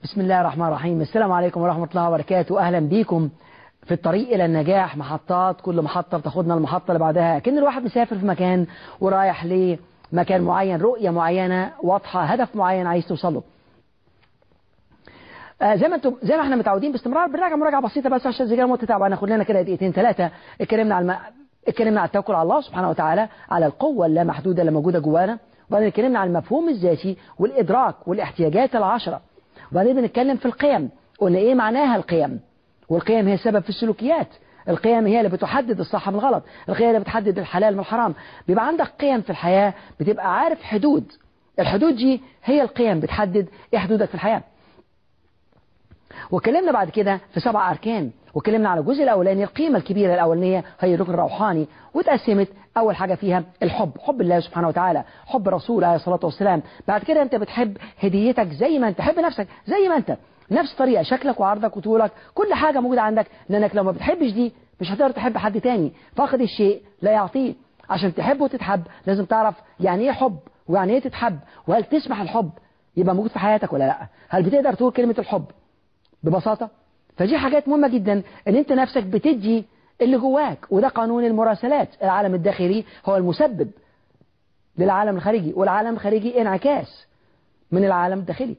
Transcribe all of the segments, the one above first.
بسم الله الرحمن الرحيم السلام عليكم ورحمة الله وبركاته أهلا بيكم في الطريق إلى النجاح محطات كل محطة بتاخدنا المحطة اللي بعدها كأن الواحد مسافر في مكان ورايح لمكان معين رؤية معينة واضحة هدف معين عايز توصل له آه زي ما انتم زي ما احنا متعودين باستمرار بنراجع مراجعه بسيطه بس عشان زي ما تتابع ناخد لنا كده دقيقتين ثلاثه اتكلمنا على الم... اتكلمنا على التوكل على الله سبحانه وتعالى على القوه اللامحدوده اللي موجوده جوانا وبعدين اتكلمنا على المفهوم الذاتي والادراك والاحتياجات العشره وبعدين بنتكلم في القيم قلنا ايه معناها القيم والقيم هي سبب في السلوكيات القيم هي اللي بتحدد الصح من الغلط القيم اللي بتحدد الحلال من الحرام بيبقى عندك قيم في الحياة بتبقى عارف حدود الحدود دي هي القيم بتحدد ايه حدودك في الحياة وكلمنا بعد كده في سبع أركان وكلمنا على الجزء الأولاني القيمة الكبيرة الأولانية هي الركن الروحاني وتقسمت أول حاجة فيها الحب حب الله سبحانه وتعالى حب الرسول عليه الصلاة والسلام بعد كده أنت بتحب هديتك زي ما أنت حب نفسك زي ما أنت نفس طريقة شكلك وعرضك وطولك كل حاجة موجودة عندك لأنك لو ما بتحبش دي مش هتقدر تحب حد تاني فاقد الشيء لا يعطيه عشان تحب وتتحب لازم تعرف يعني ايه حب ويعني ايه تتحب وهل تسمح الحب يبقى موجود في حياتك ولا لا هل بتقدر تقول كلمة الحب ببساطة فدي حاجات مهمة جدا ان انت نفسك بتدي اللي جواك وده قانون المراسلات العالم الداخلي هو المسبب للعالم الخارجي والعالم الخارجي انعكاس من العالم الداخلي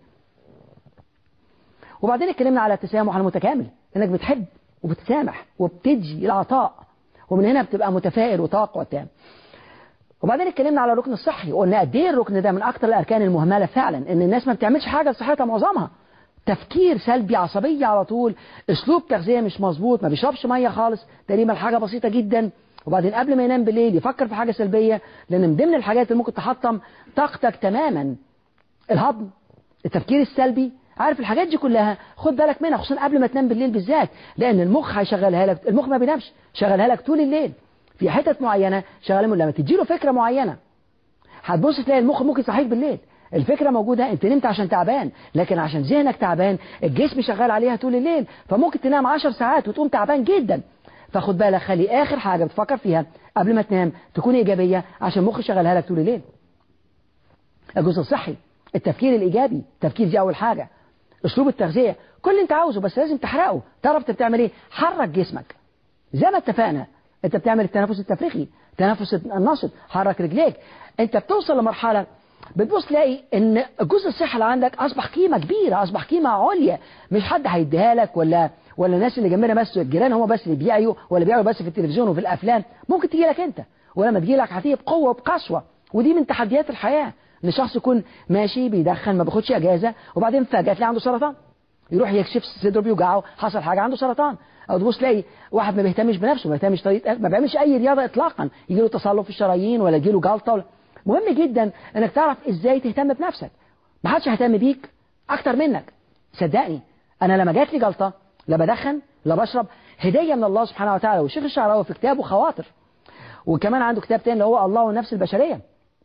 وبعدين اتكلمنا على التسامح المتكامل انك بتحب وبتسامح وبتدي العطاء ومن هنا بتبقى متفائل وتوقع تام وبعدين اتكلمنا على الركن الصحي وقلنا قد ايه الركن ده من اكثر الاركان المهمله فعلا ان الناس ما بتعملش حاجه لصحتها معظمها تفكير سلبي عصبية على طول اسلوب تغذية مش مظبوط ما بيشربش مية خالص تقريبا حاجة بسيطة جدا وبعدين قبل ما ينام بالليل يفكر في حاجة سلبية لان من ضمن الحاجات اللي ممكن تحطم طاقتك تماما الهضم التفكير السلبي عارف الحاجات دي كلها خد بالك منها خصوصا قبل ما تنام بالليل بالذات لان المخ هيشغلها لك المخ ما بينامش شغلها لك طول الليل في حتت معينة شغاله لما تديله فكرة معينة هتبص تلاقي المخ ممكن يصحيك بالليل الفكرة موجودة انت نمت عشان تعبان لكن عشان ذهنك تعبان الجسم شغال عليها طول الليل فممكن تنام 10 ساعات وتقوم تعبان جدا فخد بالك خلي اخر حاجة بتفكر فيها قبل ما تنام تكون ايجابية عشان المخ شغلها لك طول الليل الجزء الصحي التفكير الايجابي التفكير دي اول حاجة اسلوب التغذية كل اللي انت عاوزه بس لازم تحرقه تعرف انت بتعمل ايه حرك جسمك زي ما اتفقنا انت بتعمل التنفس التفريغي تنفس النشط حرك رجليك انت بتوصل لمرحلة بتبص تلاقي ان الجزء الصحي اللي عندك اصبح قيمه كبيره اصبح قيمه عليا مش حد هيديها لك ولا ولا الناس اللي جنبنا بس الجيران هم بس اللي بيعيوا ولا بيعيوا بس في التلفزيون وفي الافلام ممكن تجي لك انت ولما تجي لك هتيجي بقوه وبقسوه ودي من تحديات الحياه ان شخص يكون ماشي بيدخن ما بياخدش اجازه وبعدين فجاه تلاقي عنده سرطان يروح يكشف صدره بيوجعه حصل حاجه عنده سرطان او تبص تلاقي واحد ما بيهتمش بنفسه ما بيهتمش طريقه ما بيعملش اي رياضه اطلاقا يجي له تصلب في الشرايين ولا يجي له جلطه ولا مهم جدا انك تعرف ازاي تهتم بنفسك ما حدش هيهتم بيك اكتر منك صدقني انا لما جات لي جلطه لا بدخن لا بشرب هديه من الله سبحانه وتعالى والشيخ الشعراوي في كتابه خواطر وكمان عنده كتاب تاني اللي هو الله والنفس البشريه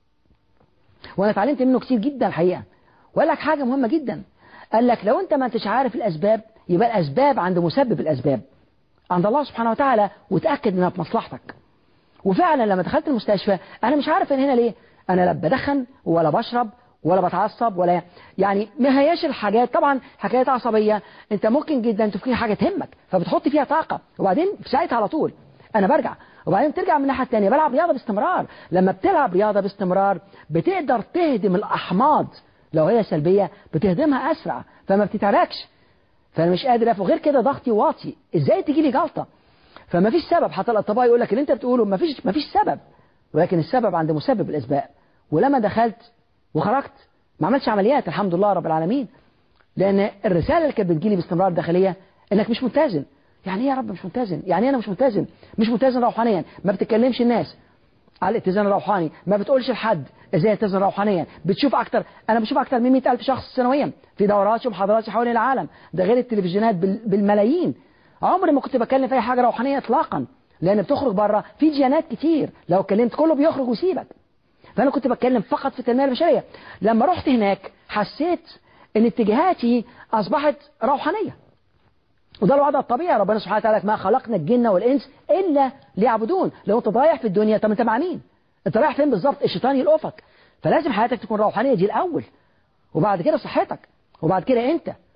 وانا اتعلمت منه كتير جدا الحقيقه وقال لك حاجه مهمه جدا قال لك لو انت ما انتش عارف الاسباب يبقى الاسباب عند مسبب الاسباب عند الله سبحانه وتعالى وتاكد انها في مصلحتك وفعلا لما دخلت المستشفى انا مش عارف انا هنا ليه انا لا بدخن ولا بشرب ولا بتعصب ولا يعني ما هياش الحاجات طبعا حكايات عصبية انت ممكن جدا تفكر حاجة تهمك فبتحط فيها طاقة وبعدين في ساعتها على طول انا برجع وبعدين ترجع من الناحية الثانية بلعب رياضة باستمرار لما بتلعب رياضة باستمرار بتقدر تهدم الأحماض لو هي سلبية بتهدمها أسرع فما بتتعركش فأنا مش قادر أفهم غير كده ضغطي واطي إزاي تجي لي جلطة فما فيش سبب حتى الأطباء يقول لك اللي أنت بتقوله ما فيش ما فيش سبب ولكن السبب عند مسبب الأسباب ولما دخلت وخرجت ما عملتش عمليات الحمد لله رب العالمين لأن الرسالة اللي كانت بتجيلي باستمرار داخلية إنك مش متزن يعني ايه يا رب مش متزن يعني انا مش متزن مش متزن روحانيا ما بتكلمش الناس على الاتزان الروحاني ما بتقولش لحد ازاي اتزن روحانيا بتشوف اكتر انا بشوف اكتر من 100000 شخص سنويا في دورات ومحاضرات حوالين العالم ده غير التلفزيونات بالملايين عمري ما كنت بتكلم في اي حاجه روحانيه اطلاقا لان بتخرج بره في ديانات كتير لو اتكلمت كله بيخرج ويسيبك فانا كنت بتكلم فقط في التنميه البشريه لما رحت هناك حسيت ان اتجاهاتي اصبحت روحانيه وده الوضع الطبيعي ربنا سبحانه وتعالى ما خلقنا الجن والإنس إلا ليعبدون لو أنت ضايع في الدنيا طب أنت مع مين أنت رايح فين بالظبط الشيطان يلقفك فلازم حياتك تكون روحانية دي الأول وبعد كده صحتك وبعد كده أنت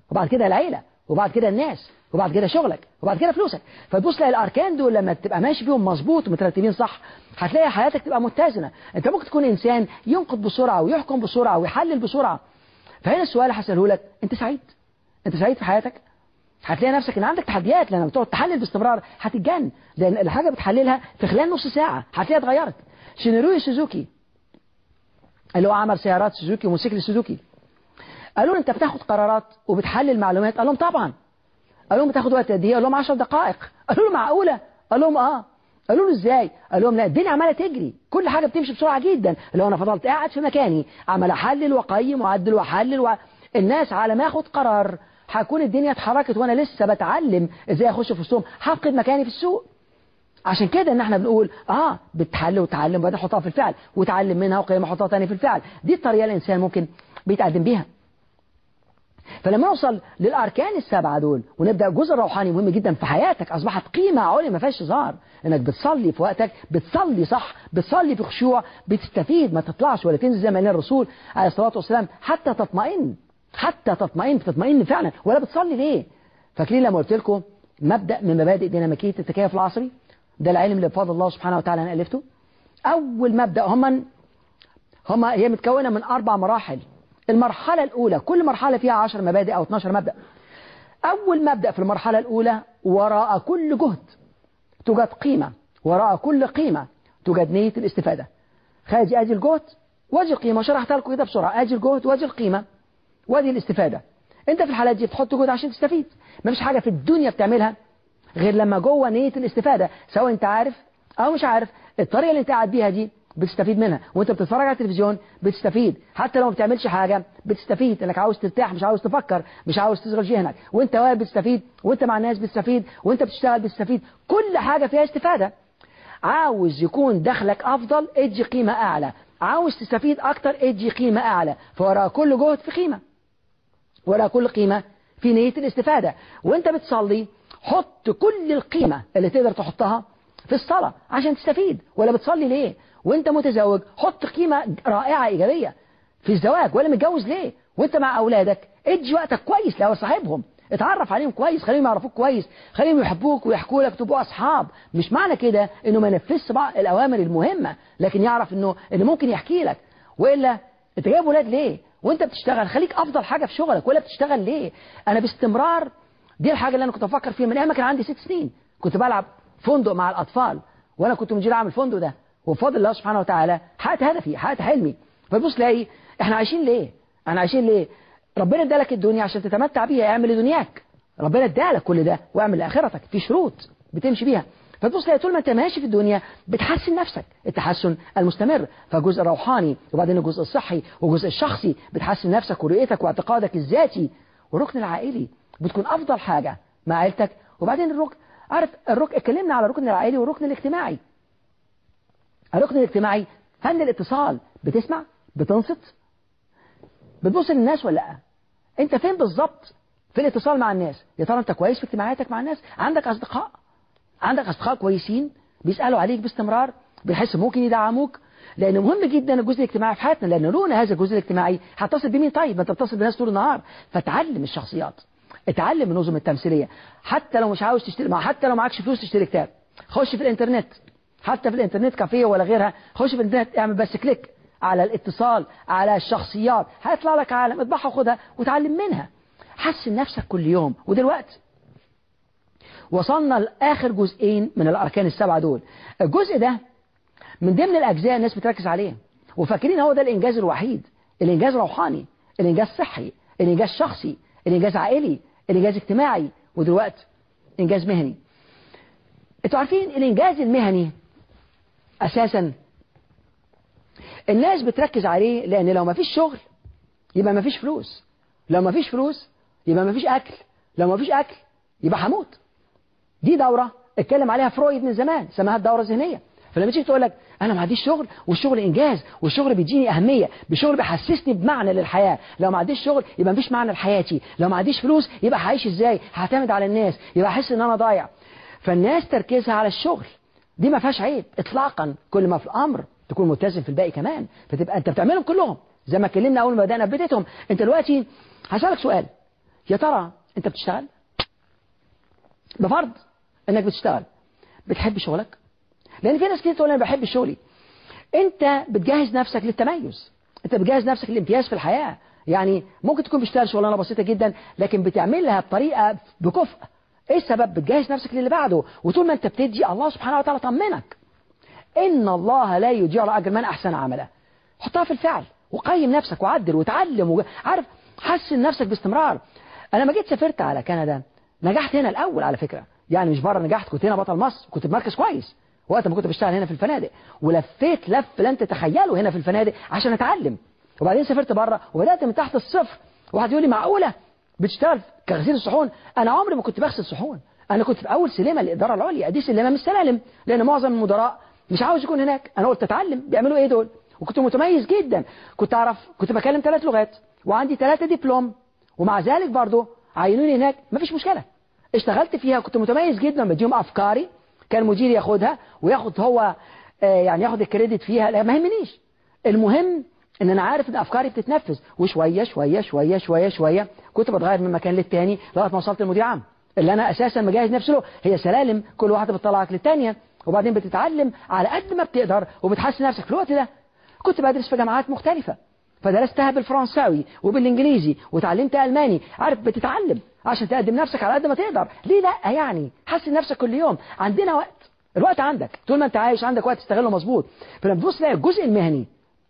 وبعد كده العيلة وبعد كده الناس وبعد كده شغلك وبعد كده فلوسك فتبص تلاقي الاركان دول لما تبقى ماشي فيهم مظبوط ومترتبين صح هتلاقي حياتك تبقى متزنه انت ممكن تكون انسان ينقد بسرعه ويحكم بسرعه ويحلل بسرعه فهنا السؤال هساله لك انت سعيد انت سعيد في حياتك هتلاقي نفسك ان عندك تحديات لما بتقعد تحلل باستمرار هتتجن لان الحاجه بتحللها في خلال نص ساعه هتلاقيها اتغيرت شينيروي سوزوكي اللي هو عمل سيارات سوزوكي وموتوسيكل سوزوكي قالوا له انت بتاخد قرارات وبتحلل معلومات قال لهم طبعا قال لهم بتاخد وقت قد ايه قال لهم 10 دقائق قالوا له معقوله قال لهم اه قالوا له ازاي قال لهم لا الدنيا عماله تجري كل حاجه بتمشي بسرعه جدا لو انا فضلت قاعد في مكاني عمال احلل واقيم واعدل واحلل و... الناس على ما اخد قرار هكون الدنيا اتحركت وانا لسه بتعلم ازاي اخش في وسطهم هفقد مكاني في السوق عشان كده ان احنا بنقول اه بتحل وتعلم وبعدين حطها في الفعل وتعلم منها وقيم احطها تاني في الفعل دي الطريقه الانسان ممكن بيتقدم بيها فلما نوصل للاركان السبعه دول ونبدا الجزء الروحاني مهم جدا في حياتك اصبحت قيمه عليا ما فيهاش هزار انك بتصلي في وقتك بتصلي صح بتصلي بخشوع بتستفيد ما تطلعش ولا تنزل زي ما قال الرسول عليه الصلاه والسلام حتى تطمئن حتى تطمئن تطمئن فعلا ولا بتصلي ليه فاكرين لما قلت لكم مبدا من مبادئ ديناميكيه التكيف العصري ده العلم اللي بفضل الله سبحانه وتعالى انا الفته اول مبدا هم هم هي متكونه من اربع مراحل المرحلة الأولى كل مرحلة فيها 10 مبادئ أو 12 مبدأ أول مبدأ في المرحلة الأولى وراء كل جهد توجد قيمة وراء كل قيمة توجد نية الاستفادة خارج أجي الجهد واجي القيمة شرحت لكم كده بسرعة أجي الجهد واجي القيمة وادي الاستفادة أنت في الحالات دي بتحط جهد عشان تستفيد ما فيش حاجة في الدنيا بتعملها غير لما جوه نية الاستفادة سواء أنت عارف أو مش عارف الطريقة اللي أنت قاعد بيها دي بتستفيد منها وانت بتتفرج على التلفزيون بتستفيد حتى لو ما بتعملش حاجة بتستفيد انك عاوز ترتاح مش عاوز تفكر مش عاوز تشغل ذهنك وانت واقف بتستفيد وانت مع الناس بتستفيد وانت بتشتغل بتستفيد كل حاجة فيها استفادة عاوز يكون دخلك افضل ادي قيمة اعلى عاوز تستفيد اكتر ادي قيمة اعلى فوراء كل جهد في قيمة وراء كل قيمة في نية الاستفادة وانت بتصلي حط كل القيمة اللي تقدر تحطها في الصلاة عشان تستفيد ولا بتصلي ليه وانت متزوج حط قيمة رائعة إيجابية في الزواج ولا متجوز ليه وانت مع أولادك ادي وقتك كويس لو صاحبهم اتعرف عليهم كويس خليهم يعرفوك كويس خليهم يحبوك ويحكوا لك تبقوا أصحاب مش معنى كده انه ما ينفذش بعض الأوامر المهمة لكن يعرف انه انه ممكن يحكي لك وإلا انت جايب ولاد ليه وانت بتشتغل خليك أفضل حاجة في شغلك ولا بتشتغل ليه أنا باستمرار دي الحاجة اللي أنا كنت أفكر فيها من أيام ما كان عندي ست سنين كنت بلعب فندق مع الأطفال وأنا كنت مدير عام الفندق ده وبفضل الله سبحانه وتعالى حققت هدفي حققت حلمي فتبص تلاقي احنا عايشين ليه احنا عايشين ليه ربنا ادالك الدنيا عشان تتمتع بيها اعمل لدنياك ربنا ادالك كل ده واعمل لاخرتك في شروط بتمشي بيها فتبص تلاقي طول ما انت ماشي في الدنيا بتحسن نفسك التحسن المستمر فالجزء الروحاني وبعدين الجزء الصحي والجزء الشخصي بتحسن نفسك ورؤيتك واعتقادك الذاتي والركن العائلي بتكون افضل حاجه مع عيلتك وبعدين الركن عارف الركن اتكلمنا على الركن العائلي والركن الاجتماعي الركن الاجتماعي فن الاتصال بتسمع بتنصت بتبص للناس ولا لا انت فين بالظبط في الاتصال مع الناس يا ترى انت كويس في اجتماعاتك مع الناس عندك اصدقاء عندك اصدقاء كويسين بيسالوا عليك باستمرار بيحسوا ممكن يدعموك لأنه مهم جدا الجزء الاجتماعي في حياتنا لأن لولا هذا الجزء الاجتماعي هتصل بمين طيب ما انت بتصل بناس طول النهار فتعلم الشخصيات اتعلم النظم التمثيلية حتى لو مش عاوز تشتري حتى لو معكش فلوس تشتري كتاب خش في الانترنت حتى في الانترنت كافيه ولا غيرها خش في الانترنت اعمل بس كليك على الاتصال على الشخصيات هيطلع لك عالم اطبعها وخدها وتعلم منها حسن نفسك كل يوم ودلوقتي وصلنا لآخر جزئين من الأركان السبعة دول الجزء ده من ضمن الأجزاء الناس بتركز عليه وفاكرين هو ده الإنجاز الوحيد الإنجاز روحاني الإنجاز صحي الإنجاز شخصي الإنجاز عائلي الإنجاز اجتماعي ودلوقتي إنجاز مهني انتوا عارفين الإنجاز المهني أساسا الناس بتركز عليه لأن لو ما فيش شغل يبقى ما فيش فلوس لو ما فيش فلوس يبقى ما فيش أكل لو ما فيش أكل يبقى هموت دي دورة اتكلم عليها فرويد من زمان سماها الدورة الذهنية فلما تيجي تقول لك انا ما عنديش شغل والشغل انجاز والشغل بيديني اهميه بالشغل بيحسسني بمعنى للحياه لو ما عنديش شغل يبقى مفيش معنى لحياتي لو ما عنديش فلوس يبقى هعيش ازاي هعتمد على الناس يبقى احس ان انا ضايع فالناس تركيزها على الشغل دي ما فيهاش عيب اطلاقا كل ما في الامر تكون ملتزم في الباقي كمان فتبقى انت بتعملهم كلهم زي ما اتكلمنا اول ما بدانا في بدايتهم انت دلوقتي هسالك سؤال يا ترى انت بتشتغل بفرض انك بتشتغل بتحب شغلك لان في ناس كتير تقول انا بحب شغلي انت بتجهز نفسك للتميز انت بتجهز نفسك للامتياز في الحياة يعني ممكن تكون بتشتغل شغلانه بسيطه جدا لكن بتعملها بطريقه بكفء ايه السبب بتجهز نفسك للي بعده وطول ما انت بتدي الله سبحانه وتعالى طمنك ان الله لا يضيع اجر من احسن عملا حطها في الفعل وقيم نفسك وعدل وتعلم وعارف حسن نفسك باستمرار انا لما جيت سافرت على كندا نجحت هنا الاول على فكره يعني مش بره نجحت كنت هنا بطل مصر كنت بمركز كويس وقت ما كنت بشتغل هنا في الفنادق ولفيت لف لن تتخيله هنا في الفنادق عشان اتعلم وبعدين سافرت بره وبدات من تحت الصفر واحد يقول لي معقوله بتشتغل كغسيل الصحون انا عمري ما كنت بغسل صحون انا كنت في اول سلمه الاداره العليا دي سلمه مش سلالم لان معظم المدراء مش عاوز يكون هناك انا قلت اتعلم بيعملوا ايه دول وكنت متميز جدا كنت اعرف كنت بكلم ثلاث لغات وعندي ثلاثه دبلوم ومع ذلك برضه عينوني هناك مفيش مشكله اشتغلت فيها كنت متميز جدا بديهم افكاري كان مدير ياخدها وياخد هو يعني ياخد الكريدت فيها لا ما يهمنيش المهم ان انا عارف ان افكاري بتتنفذ وشويه شويه شويه شويه شويه كنت بتغير من مكان للتاني لغايه ما وصلت للمدير عام اللي انا اساسا مجهز نفسي له هي سلالم كل واحده بتطلعك للتانيه وبعدين بتتعلم على قد ما بتقدر وبتحسن نفسك في الوقت ده كنت بدرس في جامعات مختلفة فدرستها بالفرنساوي وبالانجليزي وتعلمت الماني عارف بتتعلم عشان تقدم نفسك على قد ما تقدر ليه لا يعني حسن نفسك كل يوم عندنا وقت الوقت عندك طول ما انت عايش عندك وقت تستغله مظبوط فلما تبص تلاقي الجزء المهني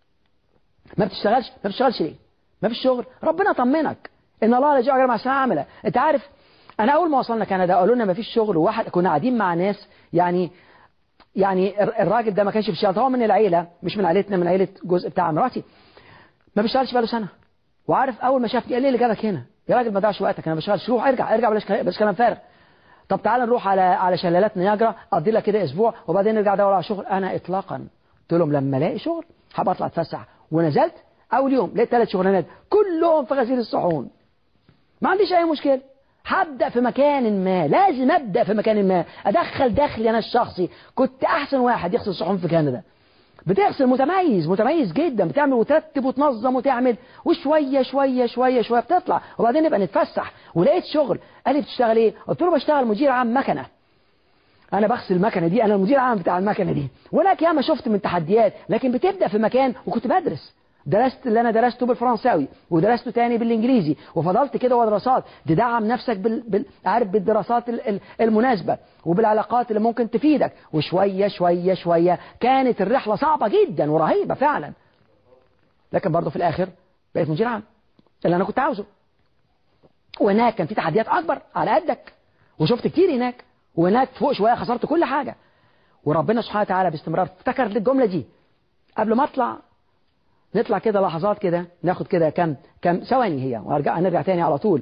ما بتشتغلش ما بتشتغلش ليه ما فيش شغل ربنا طمنك ان الله لا يجعل مع سنة عمله انت عارف انا اول ما وصلنا كندا قالوا لنا ما فيش شغل وواحد كنا قاعدين مع ناس يعني يعني الراجل ده ما كانش بيشتغل هو من العيلة مش من عيلتنا من عيلة جزء بتاع مراتي ما بيشتغلش بقاله سنة وعارف أول ما شافني قال لي اللي جابك هنا يا راجل ما ضيعش وقتك أنا بشتغلش روح ارجع ارجع بلاش بلاش كلام فارغ طب تعال نروح على على شلالات نياجرا اقضي لك كده اسبوع وبعدين نرجع ادور على شغل انا اطلاقا قلت لهم لما الاقي شغل هبقى اطلع اتفسح ونزلت اول يوم لقيت ثلاث شغلانات كلهم في غسيل الصحون ما عنديش اي مشكله هبدأ في مكان ما لازم أبدأ في مكان ما أدخل دخلي أنا الشخصي كنت أحسن واحد يغسل الصحون في كندا بتغسل متميز متميز جدا بتعمل وترتب وتنظم وتعمل وشوية شوية شوية شوية بتطلع وبعدين نبقى نتفسح ولقيت شغل قال لي بتشتغل ايه قلت له بشتغل مدير عام مكنة انا بغسل المكنة دي انا المدير العام بتاع المكنة دي وهناك ياما شفت من تحديات لكن بتبدأ في مكان وكنت بدرس درست اللي انا درسته بالفرنساوي ودرسته تاني بالانجليزي وفضلت كده ودراسات تدعم نفسك بال... بال... عارف بالدراسات المناسبة وبالعلاقات اللي ممكن تفيدك وشوية شوية شوية كانت الرحلة صعبة جدا ورهيبة فعلا لكن برضه في الاخر بقيت مدير عام اللي انا كنت عاوزه وهناك كان في تحديات اكبر على قدك وشفت كتير هناك وهناك فوق شوية خسرت كل حاجة وربنا سبحانه وتعالى باستمرار افتكر الجملة دي قبل ما اطلع نطلع كده لحظات كده ناخد كده كم كم ثواني هي وارجع نرجع تاني على طول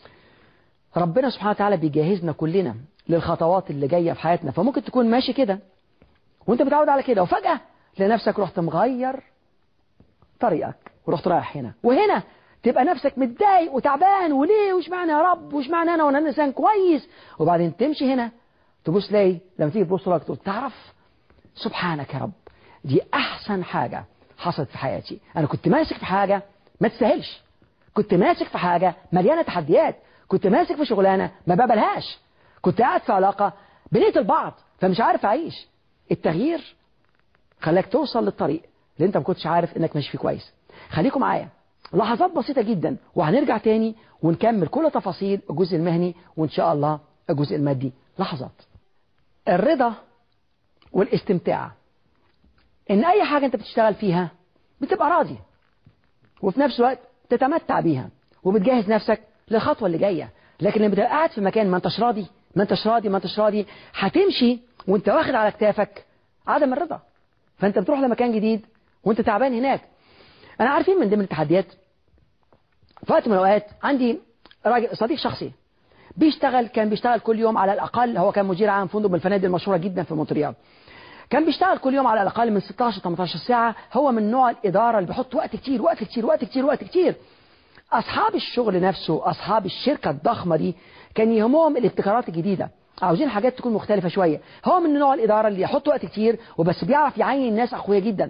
ربنا سبحانه وتعالى بيجهزنا كلنا للخطوات اللي جايه في حياتنا فممكن تكون ماشي كده وانت متعود على كده وفجاه لنفسك رحت مغير طريقك ورحت رايح هنا وهنا تبقى نفسك متضايق وتعبان وليه وش معنى يا رب وش معنى انا وانا انسان كويس وبعدين تمشي هنا تبص تلاقي لما تيجي تبص لك تقول تعرف سبحانك يا رب دي احسن حاجه حصلت في حياتي أنا كنت ماسك في حاجة ما تستاهلش كنت ماسك في حاجة مليانة تحديات كنت ماسك في شغلانة ما بقبلهاش كنت قاعد في علاقة بنيت البعض فمش عارف أعيش التغيير خلاك توصل للطريق اللي انت ما كنتش عارف انك ماشي فيه كويس خليكم معايا لحظات بسيطة جدا وهنرجع تاني ونكمل كل تفاصيل الجزء المهني وان شاء الله الجزء المادي لحظات الرضا والاستمتاع ان اي حاجة انت بتشتغل فيها بتبقى راضي وفي نفس الوقت تتمتع بيها وبتجهز نفسك للخطوة اللي جاية لكن لما تبقى قاعد في مكان ما انتش راضي ما انتش راضي ما انتش راضي هتمشي وانت واخد على كتافك عدم الرضا فانت بتروح لمكان جديد وانت تعبان هناك انا عارفين من ضمن التحديات في وقت من الاوقات عندي راجل صديق شخصي بيشتغل كان بيشتغل كل يوم على الاقل هو كان مدير عام فندق من الفنادق المشهوره جدا في مونتريال كان بيشتغل كل يوم على الأقل من 16 18 ساعة هو من نوع الإدارة اللي بيحط وقت كتير وقت كتير وقت كتير وقت كتير أصحاب الشغل نفسه أصحاب الشركة الضخمة دي كان يهمهم الابتكارات الجديدة عاوزين حاجات تكون مختلفة شوية هو من نوع الإدارة اللي يحط وقت كتير وبس بيعرف يعين الناس أقوياء جدا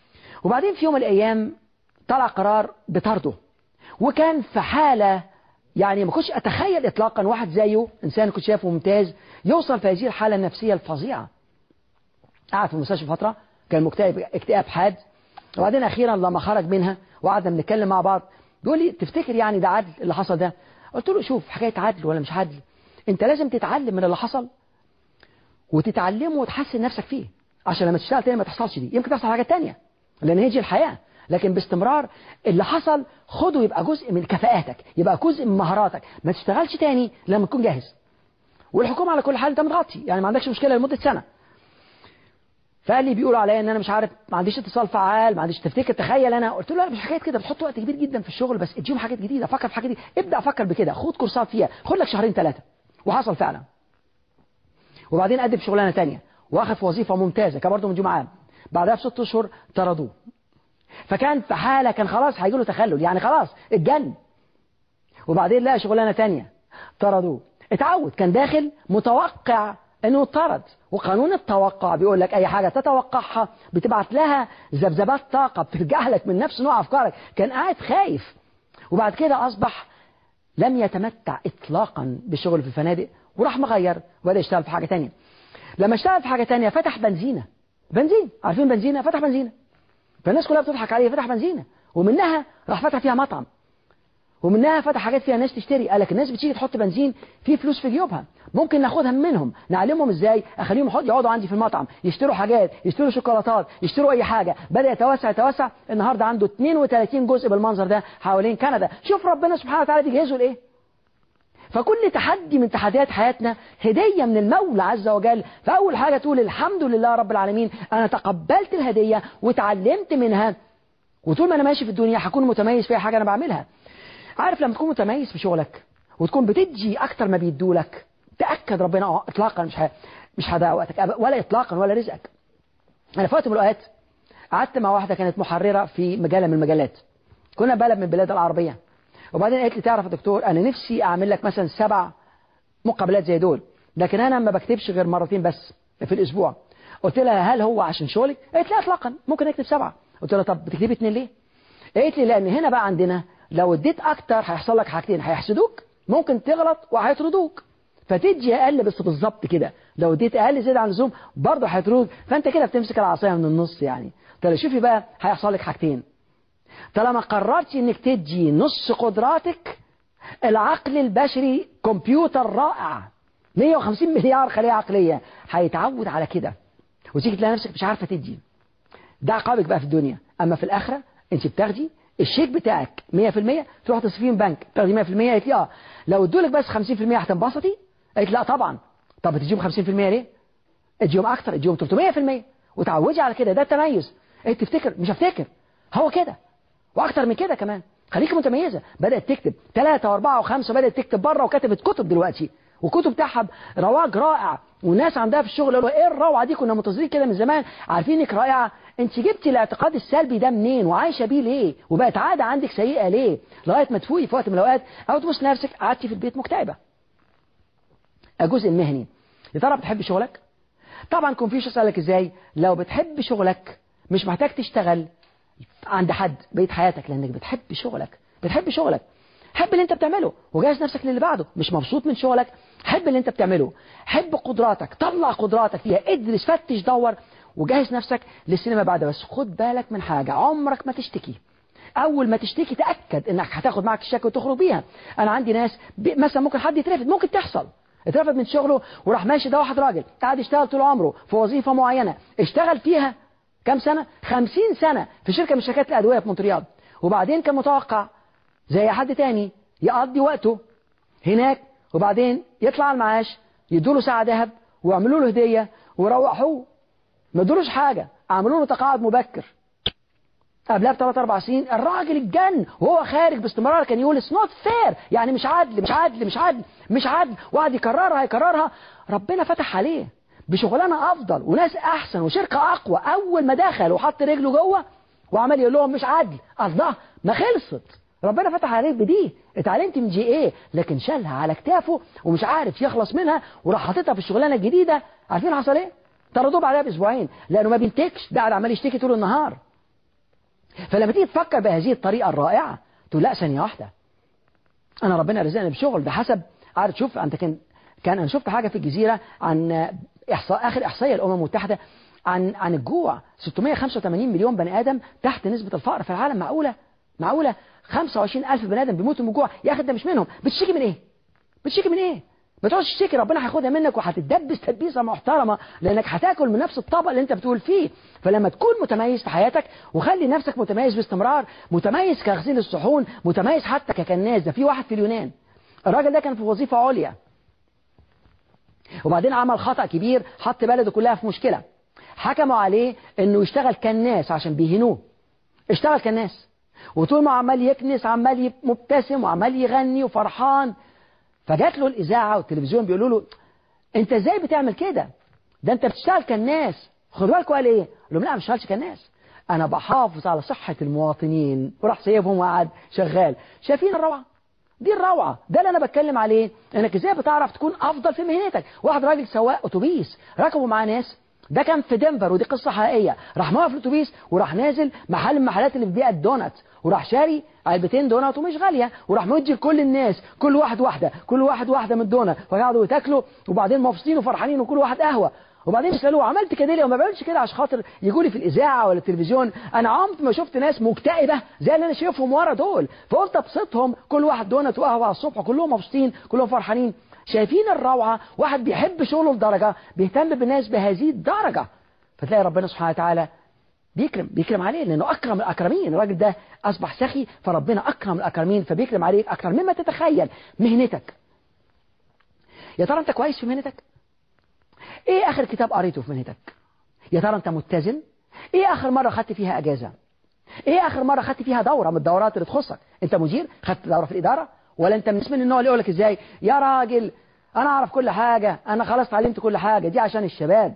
وبعدين في يوم من الأيام طلع قرار بطرده وكان في حالة يعني ما كنتش اتخيل اطلاقا واحد زيه انسان كنت شايفه ممتاز يوصل في هذه الحاله النفسيه الفظيعه قعد في المستشفى فتره كان مكتئب اكتئاب حاد وبعدين اخيرا لما خرج منها وقعدنا بنتكلم مع بعض بيقول لي تفتكر يعني ده عدل اللي حصل ده قلت له شوف حكايه عدل ولا مش عدل انت لازم تتعلم من اللي حصل وتتعلمه وتحسن نفسك فيه عشان لما تشتغل تاني ما تحصلش دي يمكن تحصل حاجات تانية لان هي دي الحياه لكن باستمرار اللي حصل خده يبقى جزء من كفاءاتك يبقى جزء من مهاراتك ما تشتغلش تاني لما تكون جاهز والحكومه على كل حال انت متغطي يعني ما عندكش مشكله لمده سنه فقال لي بيقولوا عليا ان انا مش عارف ما عنديش اتصال فعال ما عنديش تفتكر تخيل انا قلت له لا مش حكايه كده بتحط وقت كبير جدا في الشغل بس اديهم حاجات جديده فكر في حاجه دي ابدا افكر بكده خد كورسات فيها خد لك شهرين ثلاثه وحصل فعلا وبعدين قدم شغلانه ثانيه واخد في وظيفه ممتازه كان برضه من جمعه بعدها بست اشهر طردوه فكان في حاله كان خلاص هيجي له تخلل يعني خلاص اتجن وبعدين لقى شغلانه ثانيه طردوه اتعود كان داخل متوقع انه يطرد وقانون التوقع بيقول لك اي حاجه تتوقعها بتبعت لها ذبذبات طاقه بترجع لك من نفس نوع افكارك كان قاعد خايف وبعد كده اصبح لم يتمتع اطلاقا بالشغل في الفنادق وراح مغير وبدا يشتغل في حاجه ثانيه لما اشتغل في حاجه ثانيه فتح بنزينه بنزين عارفين بنزينه فتح بنزينه فالناس كلها بتضحك عليه فتح بنزينه ومنها راح فتح فيها مطعم ومنها فتح حاجات فيها ناس تشتري قال لك الناس بتيجي تحط بنزين في فلوس في جيوبها ممكن ناخدها منهم نعلمهم ازاي اخليهم يقعدوا عندي في المطعم يشتروا حاجات يشتروا شوكولاتات يشتروا اي حاجه بدا يتوسع يتوسع النهارده عنده 32 جزء بالمنظر ده حوالين كندا شوف ربنا سبحانه وتعالى بيجهزه لايه فكل تحدي من تحديات حياتنا هدية من المولى عز وجل فأول حاجة تقول الحمد لله رب العالمين أنا تقبلت الهدية وتعلمت منها وطول ما أنا ماشي في الدنيا هكون متميز في أي حاجة أنا بعملها عارف لما تكون متميز في شغلك وتكون بتدي أكتر ما بيدولك تأكد ربنا إطلاقا مش ه... مش هضيع وقتك ولا إطلاقا ولا رزقك أنا في وقت من الأوقات قعدت مع واحدة كانت محررة في مجلة من المجلات كنا بلد من البلاد العربية وبعدين قالت لي تعرف يا دكتور أنا نفسي أعمل لك مثلا سبع مقابلات زي دول لكن أنا ما بكتبش غير مرتين بس في الأسبوع قلت لها هل هو عشان شغلك؟ قالت لا إطلاقا ممكن أكتب سبعة قلت لها طب بتكتبي اتنين ليه؟ قالت لي لأن هنا بقى عندنا لو اديت أكتر هيحصل لك حاجتين هيحسدوك ممكن تغلط وهيطردوك فتدي اقل بس بالظبط كده لو اديت اقل زياده عن اللزوم برضه هيطرد فانت كده بتمسك العصايه من النص يعني طب شوفي بقى هيحصل لك حاجتين طالما قررت انك تدي نص قدراتك العقل البشري كمبيوتر رائع 150 مليار خلية عقلية هيتعود على كده وتيجي تلاقي نفسك مش عارفة تدي ده عقابك بقى في الدنيا أما في الآخرة أنت بتاخدي الشيك بتاعك 100% تروح تصرفيه من بنك تاخدي 100% قالت لي اه لو ادولك بس 50% هتنبسطي قالت لا طبعا طب بتديهم 50% ليه؟ اديهم اكتر اديهم 300% وتعودي على كده ده التميز انت تفتكر مش هفتكر هو كده واكتر من كده كمان خليكي متميزة بدأت تكتب ثلاثة واربعة وخمسة بدأت تكتب بره وكتبت كتب دلوقتي وكتب بتاعها رواج رائع وناس عندها في الشغل قالوا ايه الروعة دي كنا منتظرين كده من زمان عارفين انك رائعة انت جبتي الاعتقاد السلبي ده منين وعايشة بيه ليه وبقت عادة عندك سيئة ليه لغاية ما تفوقي في وقت من الاوقات او تبص نفسك قعدتي في البيت مكتئبة الجزء المهني يا ترى بتحب شغلك طبعا كونفيوشيوس اسالك ازاي لو بتحب شغلك مش محتاج تشتغل عند حد بقيت حياتك لانك بتحب شغلك بتحب شغلك حب اللي انت بتعمله وجهز نفسك للي بعده مش مبسوط من شغلك حب اللي انت بتعمله حب قدراتك طلع قدراتك فيها ادرس فتش دور وجهز نفسك للسينما بعد بس خد بالك من حاجة عمرك ما تشتكي اول ما تشتكي تاكد انك هتاخد معك الشكوى وتخرج بيها انا عندي ناس مثلا ممكن حد يترفد ممكن تحصل اترفد من شغله وراح ماشي ده واحد راجل قاعد يشتغل طول عمره في وظيفه معينه اشتغل فيها كم سنة؟ خمسين سنة في شركة من شركات الأدوية في مونتريال وبعدين كان متوقع زي حد تاني يقضي وقته هناك وبعدين يطلع المعاش يدوله ساعة ذهب ويعملوا له هدية ويروحوه ما ادولوش حاجة عملوا له تقاعد مبكر قبلها بثلاث اربع سنين الراجل اتجن وهو خارج باستمرار كان يقول اتس نوت فير يعني مش عدل مش عدل مش عدل مش عدل وقعد يكررها يكررها ربنا فتح عليه بشغلانه افضل وناس احسن وشركه اقوى اول ما دخل وحط رجله جوه وعمال يقول لهم مش عدل الله ما خلصت ربنا فتح عليك بدي اتعلمت من جي ايه لكن شالها على كتافه ومش عارف يخلص منها وراح حاططها في الشغلانه الجديده عارفين حصل ايه طردوه بعدها باسبوعين لانه ما بينتجش ده قاعد عمال يشتكي طول النهار فلما تيجي تفكر بهذه الطريقه الرائعه تقول لا ثانيه واحده انا ربنا رزقني بشغل ده حسب عارف شوف انت كان كان انا شفت حاجه في الجزيره عن احصاء اخر احصائيه الامم المتحده عن عن الجوع 685 مليون بني ادم تحت نسبه الفقر في العالم معقوله معقوله 25000 بني ادم بيموتوا من الجوع يا اخي ده مش منهم بتشتكي من ايه بتشتكي من ايه ما تقعدش تشتكي ربنا هياخدها منك وهتتدبس تدبيسه محترمه لانك هتاكل من نفس الطبق اللي انت بتقول فيه فلما تكون متميز في حياتك وخلي نفسك متميز باستمرار متميز كغسيل الصحون متميز حتى ككناز ده في واحد في اليونان الراجل ده كان في وظيفه عليا وبعدين عمل خطأ كبير حط بلده كلها في مشكلة حكموا عليه انه يشتغل كناس عشان بيهنوه اشتغل كناس وطول ما عمال يكنس عمال مبتسم وعمال يغني وفرحان فجات له الإذاعة والتلفزيون بيقولوا له انت ازاي بتعمل كده ده انت بتشتغل كناس خدوا بالكم قال ايه قال لهم لا مش بشتغلش كناس انا بحافظ على صحة المواطنين وراح سايبهم وقعد شغال شايفين الروعة دي الروعة ده اللي انا بتكلم عليه انك ازاي بتعرف تكون افضل في مهنتك واحد راجل سواق اتوبيس ركبوا معاه ناس ده كان في دنفر ودي قصة حقيقية راح موقف الاتوبيس وراح نازل محل من المحلات اللي بتبيع الدونات وراح شاري علبتين دونات ومش غالية وراح مدي لكل الناس كل واحد واحدة كل واحد واحدة من الدونات فقعدوا يتاكلوا وبعدين مبسوطين وفرحانين وكل واحد قهوة وبعدين يسالوه عملت كده ليه وما بعملش كده عشان خاطر يجوا لي في الاذاعه ولا التلفزيون انا عمري ما شفت ناس مكتئبه زي اللي انا شايفهم ورا دول فقلت ابسطهم كل واحد دونت وقهوه على الصبح كلهم مبسوطين كلهم فرحانين شايفين الروعه واحد بيحب شغله لدرجه بيهتم بالناس بهذه الدرجه فتلاقي ربنا سبحانه وتعالى بيكرم بيكرم عليه لانه اكرم الاكرمين الراجل ده اصبح سخي فربنا اكرم الاكرمين فبيكرم عليك اكثر مما تتخيل مهنتك يا ترى انت كويس في مهنتك ايه اخر كتاب قريته في مهنتك يا ترى انت متزن ايه اخر مرة خدت فيها اجازة ايه اخر مرة خدت فيها دورة من الدورات اللي تخصك انت مدير خدت دورة في الادارة ولا انت من النوع اللي يقولك ازاي يا راجل انا اعرف كل حاجة انا خلاص اتعلمت كل حاجة دي عشان الشباب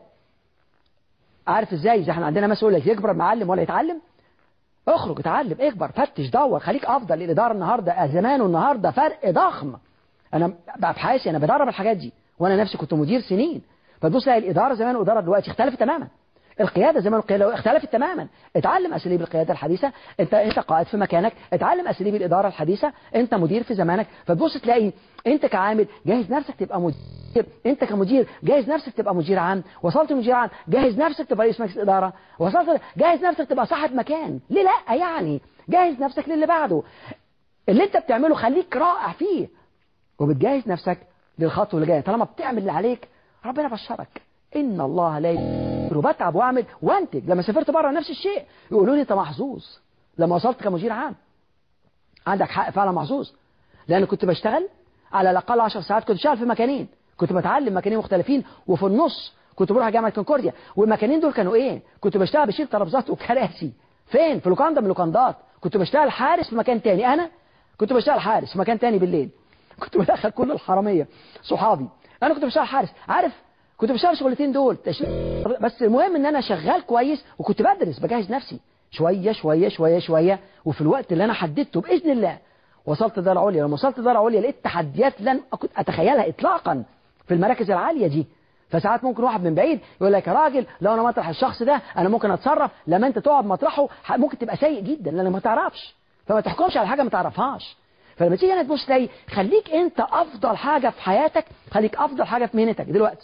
عارف ازاي زي احنا عندنا مثل يقول لك يكبر معلم ولا يتعلم اخرج اتعلم اكبر فتش دور خليك افضل الاداره النهارده زمان والنهارده فرق ضخم انا بقى في حياتي انا بدرب الحاجات دي وانا نفسي كنت مدير سنين فتبص تلاقي الإدارة زمان والإدارة دلوقتي اختلفت تماما القيادة زمان والقيادة اختلفت تماما اتعلم أساليب القيادة الحديثة انت انت قائد في مكانك اتعلم أساليب الإدارة الحديثة انت مدير في زمانك فتبص تلاقي انت كعامل جاهز نفسك تبقى مدير انت كمدير جاهز نفسك تبقى مدير عام وصلت مدير عام جاهز نفسك تبقى رئيس مجلس إدارة وصلت جاهز نفسك تبقى صاحب مكان ليه لا يعني جاهز نفسك للي بعده اللي انت بتعمله خليك رائع فيه وبتجهز نفسك للخطوة اللي جاية طالما بتعمل اللي عليك ربنا بشرك إن الله لا يغفر بتعب وأعمل وأنتج لما سافرت بره نفس الشيء يقولوا لي أنت محظوظ لما وصلت كمدير عام عندك حق فعلا محظوظ لأن كنت بشتغل على الأقل 10 ساعات كنت بشتغل في مكانين كنت بتعلم مكانين مختلفين وفي النص كنت بروح جامعة كونكورديا والمكانين دول كانوا إيه كنت بشتغل بشيل ترابيزات وكراسي فين في لوكاندا من اللوكاندات كنت بشتغل حارس في مكان تاني أنا كنت بشتغل حارس في مكان تاني بالليل كنت بدخل كل الحرامية صحابي انا كنت بشتغل حارس عارف كنت بشتغل شغلتين دول بس المهم ان انا شغال كويس وكنت بدرس بجهز نفسي شوية شوية شوية شوية وفي الوقت اللي انا حددته بإذن الله وصلت دار عليا لما وصلت دار عليا لقيت تحديات لن كنت اتخيلها اطلاقا في المراكز العالية دي فساعات ممكن واحد من بعيد يقول لك يا راجل لو انا مطرح الشخص ده انا ممكن اتصرف لما انت تقعد مطرحه ممكن تبقى سيء جدا لانك ما تعرفش فما تحكمش على حاجة ما تعرفهاش فلما تيجي هنا تبص تلاقي خليك انت افضل حاجة في حياتك خليك افضل حاجة في مهنتك دلوقتي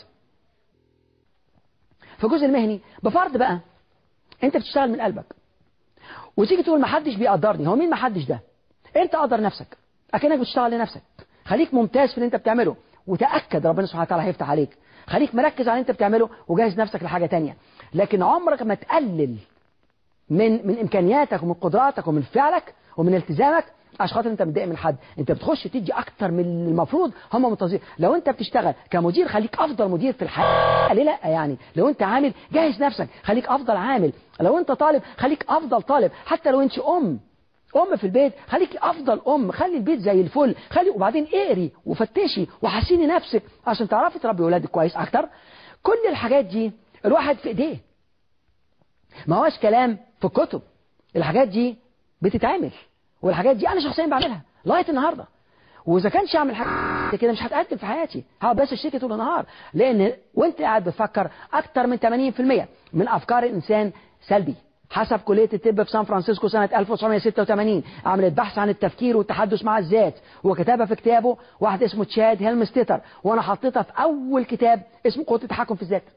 في الجزء المهني بفرض بقى انت بتشتغل من قلبك وتيجي تقول ما حدش بيقدرني هو مين ما حدش ده انت قدر نفسك اكنك بتشتغل لنفسك خليك ممتاز في اللي انت بتعمله وتأكد ربنا سبحانه وتعالى هيفتح عليك خليك مركز على اللي انت بتعمله وجهز نفسك لحاجة تانية لكن عمرك ما تقلل من من امكانياتك ومن قدراتك ومن فعلك ومن التزامك عشان خاطر انت متضايق من حد انت بتخش تدي اكتر من المفروض هم منتظرين لو انت بتشتغل كمدير خليك افضل مدير في الحياه ليه لا يعني لو انت عامل جهز نفسك خليك افضل عامل لو انت طالب خليك افضل طالب حتى لو انت ام ام في البيت خليك افضل ام خلي البيت زي الفل خلي وبعدين اقري وفتشي وحسيني نفسك عشان تعرفي تربي ولادك كويس اكتر كل الحاجات دي الواحد في ايديه ما هوش كلام في الكتب الحاجات دي بتتعمل والحاجات دي انا شخصيا بعملها لغايه النهارده واذا كانش اعمل حاجه كده مش هتقدم في حياتي هقعد بس اشتكي طول النهار لان وانت قاعد بتفكر اكتر من 80% من افكار الانسان سلبي حسب كلية الطب في سان فرانسيسكو سنة 1986 عملت بحث عن التفكير والتحدث مع الذات وكتبها في كتابه واحد اسمه تشاد هيلمستيتر وانا حطيتها في اول كتاب اسمه قوة التحكم في الذات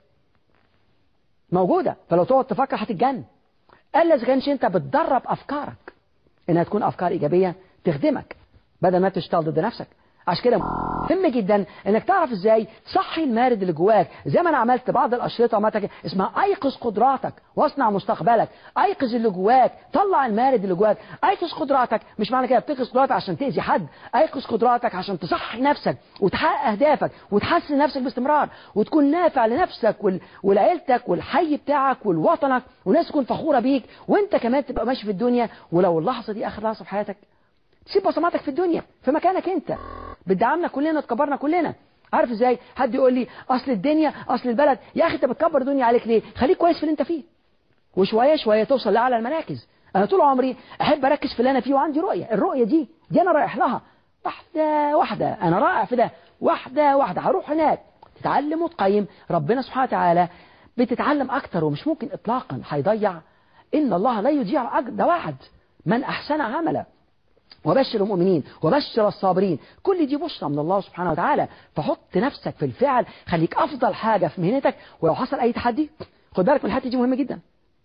موجودة فلو تقعد تفكر هتتجن الا اذا كانش انت بتدرب افكارك انها تكون افكار ايجابية تخدمك بدل ما تشتغل ضد نفسك عشان كده مهم جدا انك تعرف ازاي تصحي المارد اللي جواك زي ما انا عملت بعض الاشرطه ماتك اسمها ايقظ قدراتك واصنع مستقبلك ايقظ اللي جواك طلع المارد اللي جواك ايقظ قدراتك مش معنى كده بتيقظ قدراتك عشان تاذي حد ايقظ قدراتك عشان تصحي نفسك وتحقق اهدافك وتحسن نفسك باستمرار وتكون نافع لنفسك وال... ولعيلتك والحي بتاعك والوطنك والناس تكون فخوره بيك وانت كمان تبقى ماشي في الدنيا ولو اللحظه دي اخر لحظه في حياتك تسيب بصماتك في الدنيا في مكانك انت بتدعمنا كلنا تكبرنا كلنا عارف ازاي حد يقول لي اصل الدنيا اصل البلد يا اخي انت بتكبر الدنيا عليك ليه خليك كويس في اللي انت فيه وشويه شويه توصل لاعلى المراكز انا طول عمري احب اركز في اللي انا فيه وعندي رؤيه الرؤيه دي دي انا رايح لها واحده واحده انا رائع في ده واحده واحده هروح هناك تتعلم وتقيم ربنا سبحانه وتعالى بتتعلم اكتر ومش ممكن اطلاقا هيضيع ان الله لا يضيع اجر ده وعد من احسن عملا وبشر المؤمنين وبشر الصابرين كل دي بشرى من الله سبحانه وتعالى فحط نفسك في الفعل خليك أفضل حاجة في مهنتك ولو حصل أي تحدي خد بالك من الحته دي مهمة جدا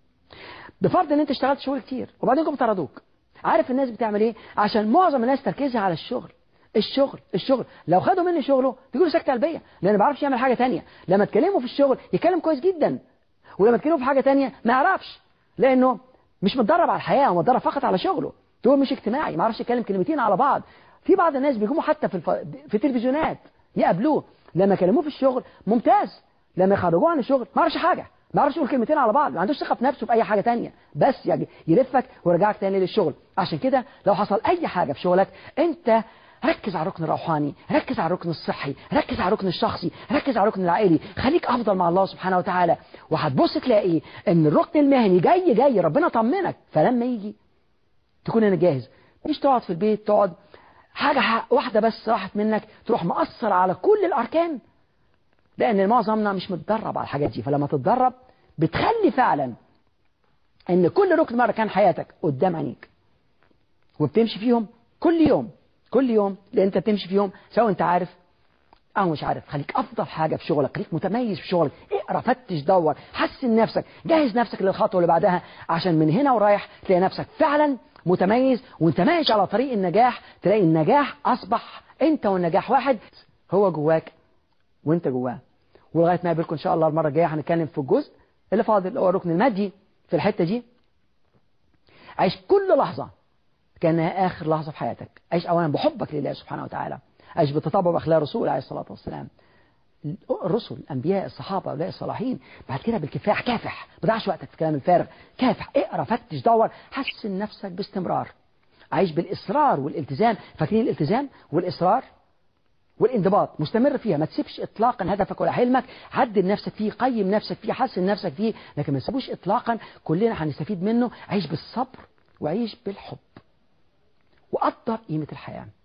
بفرض ان انت اشتغلت شغل كتير وبعدين جم طردوك عارف الناس بتعمل ايه عشان معظم الناس تركيزها على الشغل الشغل الشغل لو خدوا مني شغله تقولوا سكتة قلبية لان ما بيعرفش يعمل حاجة تانية لما تكلمه في الشغل يتكلم كويس جدا ولما تكلمه في حاجة تانية ما يعرفش لانه مش متدرب على الحياة هو متدرب فقط على شغله تقول مش اجتماعي ما يعرفش يتكلم كلمتين على بعض في بعض الناس بيجوا حتى في الف... في التلفزيونات يقابلوه لما كلموه في الشغل ممتاز لما يخرجوه عن الشغل ما يعرفش حاجه ما يعرفش يقول كلمتين على بعض ما عندوش ثقه في نفسه في اي حاجه تانية بس يعني يلفك ويرجعك تاني للشغل عشان كده لو حصل اي حاجه في شغلك انت ركز على الركن الروحاني ركز على الركن الصحي ركز على الركن الشخصي ركز على الركن العائلي خليك افضل مع الله سبحانه وتعالى وهتبص تلاقي ان الركن المهني جاي جاي ربنا طمنك فلما يجي تكون انا جاهز مش تقعد في البيت تقعد حاجة واحدة بس راحت منك تروح مأثر على كل الأركان لأن معظمنا مش متدرب على الحاجات دي فلما تتدرب بتخلي فعلا ان كل ركن من أركان حياتك قدام عينيك وبتمشي فيهم كل يوم كل يوم لأن انت بتمشي فيهم سواء انت عارف أو مش عارف خليك أفضل حاجة في شغلك خليك متميز في شغلك اقرا فتش دور حسن نفسك جهز نفسك للخطوة اللي بعدها عشان من هنا ورايح تلاقي نفسك فعلا متميز وانت ماشي على طريق النجاح تلاقي النجاح أصبح انت والنجاح واحد هو جواك وانت جواه ولغاية ما اقابلكم ان شاء الله المرة الجاية هنتكلم في الجزء اللي فاضل اللي هو الركن المادي في الحتة دي عيش كل لحظة كأنها آخر لحظة في حياتك عيش أولا بحبك لله سبحانه وتعالى عيش بالتطبع بأخلاق الرسول عليه الصلاة والسلام الرسل الأنبياء الصحابة أولياء الصالحين بعد كده بالكفاح كافح ما تضيعش وقتك في الكلام الفارغ كافح اقرا فتش دور حسن نفسك باستمرار عيش بالإصرار والالتزام فاكرين الالتزام والإصرار والانضباط مستمر فيها ما تسيبش اطلاقا هدفك ولا حلمك عدل نفسك فيه قيم نفسك فيه حسن نفسك فيه لكن ما تسيبوش اطلاقا كلنا هنستفيد منه عيش بالصبر وعيش بالحب وقدر قيمة الحياة